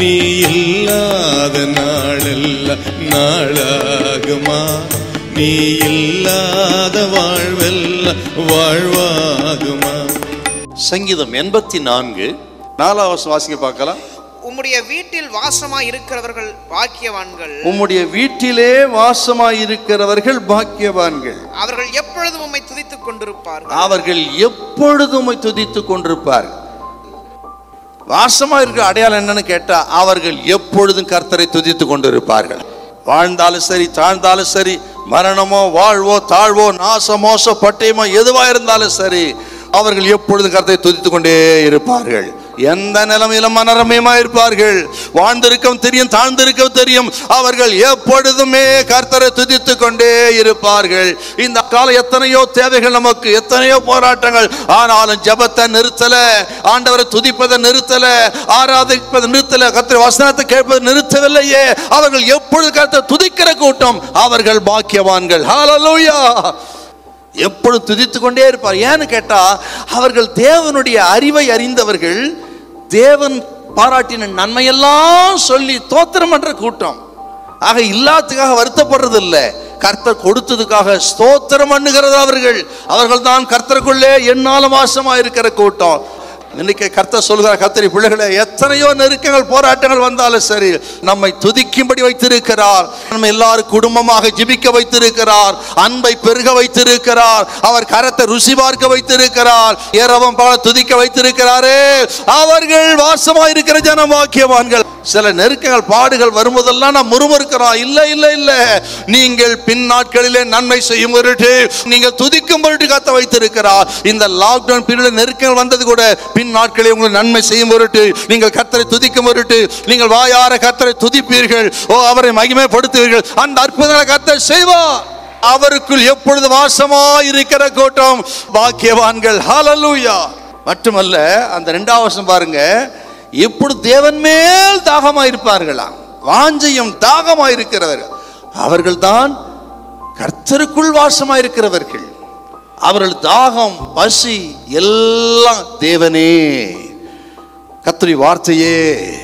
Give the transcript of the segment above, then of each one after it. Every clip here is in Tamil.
நீ இல்லாத நாளெல்லாம் நாளாகுமா நீ இல்லாத வாழ்வெல்லாம் வாழ்வாகுமா சங்கீதம் எண்பத்தி நான்கு நாலாவது வாசிக்க பார்க்கலாம் உம்முடைய வீட்டில் வாசமாய் இருக்கிறவர்கள் பாக்கியவான்கள் உம்முடைய வீட்டிலே வாசமாய் இருக்கிறவர்கள் பாக்கியவான்கள் அவர்கள் எப்பொழுதும் உம்மை துதித்துக் கொண்டிருப்பார்கள் அவர்கள் எப்பொழுதும் உம்மை துதித்துக் கொண்டிருப்பார்கள் வாசமா இருக்கிற அடையாளம் என்னன்னு கேட்டா அவர்கள் எப்பொழுதும் கர்த்தரை துதித்துக் கொண்டிருப்பார்கள் வாழ்ந்தாலும் சரி தாழ்ந்தாலும் சரி மரணமோ வாழ்வோ தாழ்வோ நாச மோச பட்டயமோ எதுவா இருந்தாலும் சரி அவர்கள் எப்பொழுதும் கர்த்தரை துதித்துக் கொண்டே இருப்பார்கள் எந்த நிலைமையிலும் மனரமயமா இருப்பார்கள் வாழ்ந்திருக்கவும் தெரியும் தாழ்ந்திருக்கவும் தெரியும் அவர்கள் எப்பொழுதுமே கர்த்தரை துதித்துக் கொண்டே இருப்பார்கள் இந்த காலம் எத்தனையோ தேவைகள் நமக்கு எத்தனையோ போராட்டங்கள் ஆனாலும் ஜெபத்தை நிறுத்தல ஆண்டவரை துதிப்பதை நிறுத்தல ஆராதிப்பதை நிறுத்தல கர்த்தர் வசனத்தை கேட்பதை நிறுத்தவில்லையே அவர்கள் எப்பொழுது கர்த்தரை துதிக்கிற கூட்டம் அவர்கள் பாக்கியவான்கள் ஹalleluya எப்பொழுது துதித்துக் கொண்டே இருப்பார் ஏன்னு கேட்டா அவர்கள் தேவனுடைய அறிவை அறிந்தவர்கள் தேவன் பாராட்டின நன்மையெல்லாம் சொல்லி தோத்திரம் பண்ற கூட்டம் ஆக இல்லாததுக்காக வருத்தப்படுறது இல்லை கர்த்தர் கொடுத்ததுக்காக ஸ்தோத்திரம் பண்ணுகிறது அவர்கள் அவர்கள் தான் கர்த்தருக்குள்ளே என்னாலும் வாசமா இருக்கிற கூட்டம் இன்னைக்கு கர்த்தர் சொல்கிறார் கர்த்தரி பிள்ளைகளே எத்தனையோ நெருக்கங்கள் போராட்டங்கள் வந்தாலும் சரி நம்மை துதிக்கும்படி வைத்திருக்கிறார் நம்ம எல்லாரும் குடும்பமாக ஜிபிக்க வைத்திருக்கிறார் அன்பை பெருக வைத்திருக்கிறார் அவர் கரத்தை ருசி பார்க்க வைத்திருக்கிறார் ஏறவம் பல துதிக்க வைத்திருக்கிறாரே அவர்கள் வாசமா இருக்கிற ஜனமாக்கியவான்கள் சில நெருக்கங்கள் பாடுகள் வரும்போதெல்லாம் நாம் முறுமுறுக்கிறோம் இல்ல இல்ல இல்ல நீங்கள் பின் நாட்களிலே நன்மை செய்யும் பொருட்டு நீங்கள் துதிக்கும் பொருட்டு காத்த வைத்திருக்கிறார் இந்த லாக்டவுன் பீரியட் நெருக்கங்கள் வந்தது கூட பின் நாட்களில் உங்களுக்கு நன்மை செய்யும் பொருட்டு நீங்கள் கர்த்தரை துதிக்கும் பொருட்டு நீங்கள் வாயார கர்த்தரை துதிப்பீர்கள் ஓ அவரை மகிமைப்படுத்துவீர்கள் அந்த அற்புதங்களை கர்த்தர் செய்வார் அவருக்குள் எப்பொழுது வாசமா இருக்கிற கூட்டம் பாக்கியவான்கள் ஹalleluya மட்டுமல்ல அந்த ரெண்டாவது வருஷம் பாருங்க எப்படி தேவன் மேல் தாகமா இருப்பார்களாம் வாஞ்சையும் தாகமா இருக்கிறவர்கள் அவர்கள்தான் கர்த்தருக்குள் வாசமா இருக்கிறவர்கள் அவர்கள் தாகம் பசி எல்லாம் தேவனே கர்த்தருடைய வார்த்தையே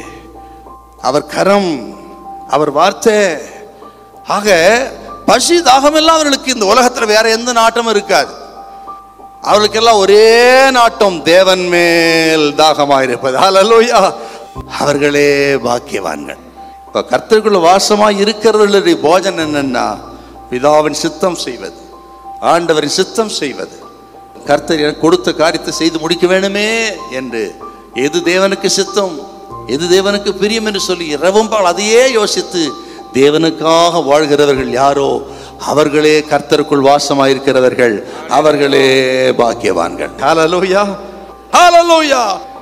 அவர் கரம் அவர் வார்த்தை ஆக பசி தாகம் எல்லாம் அவர்களுக்கு இந்த உலகத்துல வேற எந்த நாட்டமும் இருக்காது அவர்களுக்கெல்லாம் ஒரே நாட்டம் தேவன் மேல் தாகமாக இருப்பது ஹalleluya அவர்களே பாக்கியவான்கள் இப்ப கர்த்தருக்குள்ள வாசமாய் இருக்கிறவர்களுடைய போஜனம் என்னன்னா பிதாவின் சித்தம் செய்வது ஆண்டவரின் சித்தம் செய்வது கர்த்தர் எனக்கு கொடுத்த காரியத்தை செய்து முடிக்க வேணுமே என்று எது தேவனுக்கு சித்தம் எது தேவனுக்கு பிரியம் என்று சொல்லி இரவும் பகல் அதையே யோசித்து தேவனுக்காக வாழ்கிறவர்கள் யாரோ அவர்களே கர்த்தருக்குள் வாசமாயிருக்கிறவர்கள் அவர்களே பாக்கியவான்கள் ஹalleluya ஹalleluya